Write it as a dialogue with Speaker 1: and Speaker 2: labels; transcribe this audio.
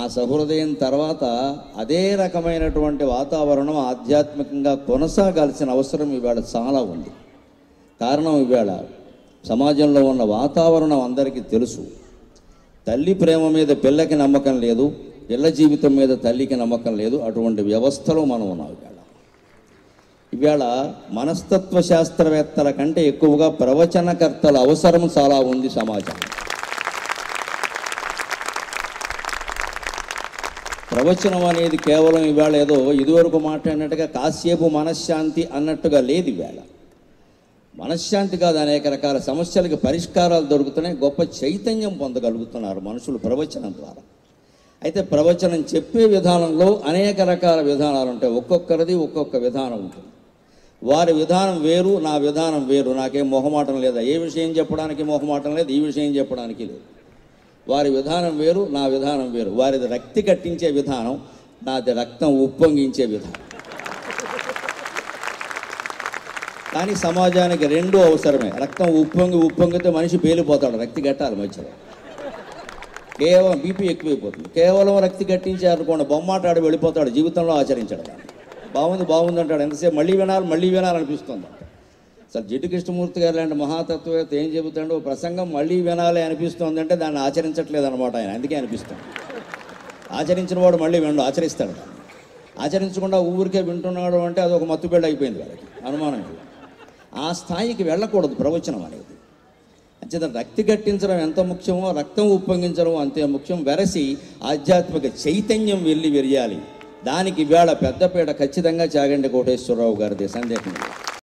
Speaker 1: సహృదయం తర్వాత అదే రకమైనటువంటి వాతావరణం ఆధ్యాత్మికంగా కొనసాగాల్సిన అవసరం ఇవాళ చాలా ఉంది కారణం ఇవాళ సమాజంలో ఉన్న వాతావరణం అందరికీ తెలుసు తల్లి ప్రేమ మీద పిల్లకి నమ్మకం లేదు పిల్ల జీవితం మీద తల్లికి నమ్మకం లేదు అటువంటి వ్యవస్థలో మనం ఉన్నాం ఇవాళ ఇవాళ మనస్తత్వ శాస్త్రవేత్తల కంటే ఎక్కువగా ప్రవచనకర్తల అవసరం చాలా ఉంది సమాజం ప్రవచనం అనేది కేవలం ఇవాళ ఏదో ఇదివరకు మాట్లాడినట్టుగా కాసేపు మనశ్శాంతి అన్నట్టుగా లేదు ఇవాళ మనశ్శాంతి కాదు అనేక రకాల సమస్యలకు పరిష్కారాలు దొరుకుతున్నాయి గొప్ప చైతన్యం పొందగలుగుతున్నారు మనుషులు ప్రవచనం ద్వారా అయితే ప్రవచనం చెప్పే విధానంలో అనేక రకాల విధానాలు ఉంటాయి ఒక్కొక్కరిది ఒక్కొక్క విధానం ఉంటుంది వారి విధానం వేరు నా విధానం వేరు నాకేం మొహమాటం లేదా ఏ విషయం చెప్పడానికి మొహమాటం లేదు ఈ విషయం చెప్పడానికి లేదు వారి విధానం వేరు నా విధానం వేరు వారిది రక్తి కట్టించే విధానం నాది రక్తం ఉప్పొంగించే విధానం కానీ సమాజానికి రెండు అవసరమే రక్తం ఉప్పొంగి ఉప్పొంగితే మనిషి పేలిపోతాడు రక్తి కట్టాలి మధ్యలో కేవలం బీపీ ఎక్కువైపోతుంది కేవలం రక్తి కట్టించారు అనుకోండి బొమ్మాటాడు వెళ్ళిపోతాడు జీవితంలో ఆచరించాడు దాన్ని బాగుంది బాగుంది అంటాడు ఎంతసేపు మళ్ళీ వినాలి మళ్ళీ వినాలనిపిస్తుంది అంట అసలు జిడ్డు కృష్ణమూర్తి గారు లాంటి మహాతత్వవేత్త ఏం చెబుతాడో ప్రసంగం మళ్ళీ వినాలి అనిపిస్తుంది అంటే దాన్ని ఆచరించట్లేదు అనమాట ఆయన అందుకే అనిపిస్తుంది ఆచరించిన వాడు మళ్ళీ వినడు ఆచరిస్తాడు దాన్ని. ఆచరించకుండా ఊరికే వింటున్నాడు అంటే అది ఒక మత్తుబిళ్ళ అయిపోయింది వాళ్ళకి అనుమానం లేదు ఆ స్థాయికి వెళ్ళకూడదు ప్రవచనం అనేది అంచేత రక్తి కట్టించడం ఎంత ముఖ్యమో రక్తం ఉప్పొంగించడం అంతే ముఖ్యం వెరసి ఆధ్యాత్మిక చైతన్యం వెళ్ళి విరియాలి దానికి ఇవాళ పెద్దపీట ఖచ్చితంగా చాగండి కోటేశ్వరరావు గారిది సందేహం లేదు.